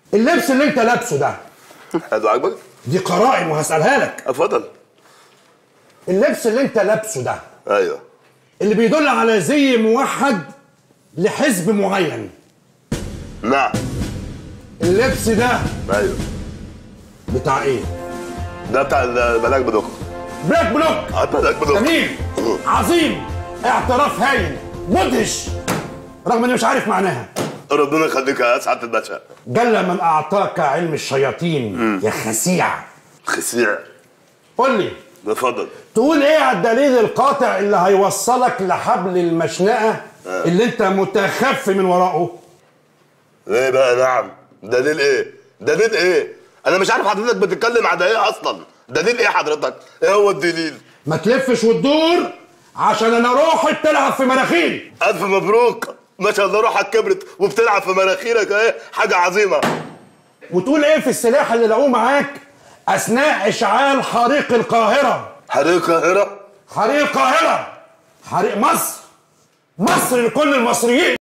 اللبس اللي انت لابسه ده هذا عاجبك؟ دي قرائن وهسألها لك اتفضل اللبس اللي انت لابسه ده ايوه اللي بيدل على زي موحد لحزب معين نعم اللبس ده ايوه بتاع ايه ده بتاع الملاك بدوخ بلاك بلوك آه، الملاك بدوخ جميل عظيم اعتراف هايل مدهش رغم اني مش عارف معناها ربنا يخليك يا سعاده الباشا جل من اعطاك علم الشياطين يا خسيع خسيع قول لي اتفضل تقول ايه على الدليل القاطع اللي هيوصلك لحبل المشنقه اللي انت متخفي من وراءه ايه بقى نعم دليل ايه دليل ايه انا مش عارف حضرتك بتتكلم على ايه اصلا دليل ايه حضرتك ايه هو الدليل ما تلفش وتدور عشان انا روحي بتلعب في مناخيري الف مبروك ما شاء الله روحك كبرت وبتلعب في مناخيرك ايه حاجه عظيمه وتقول ايه في السلاح اللي لقوه معاك اثناء اشعال حريق القاهره حريق القاهره حريق القاهره حريق مصر مصر لكل المصريين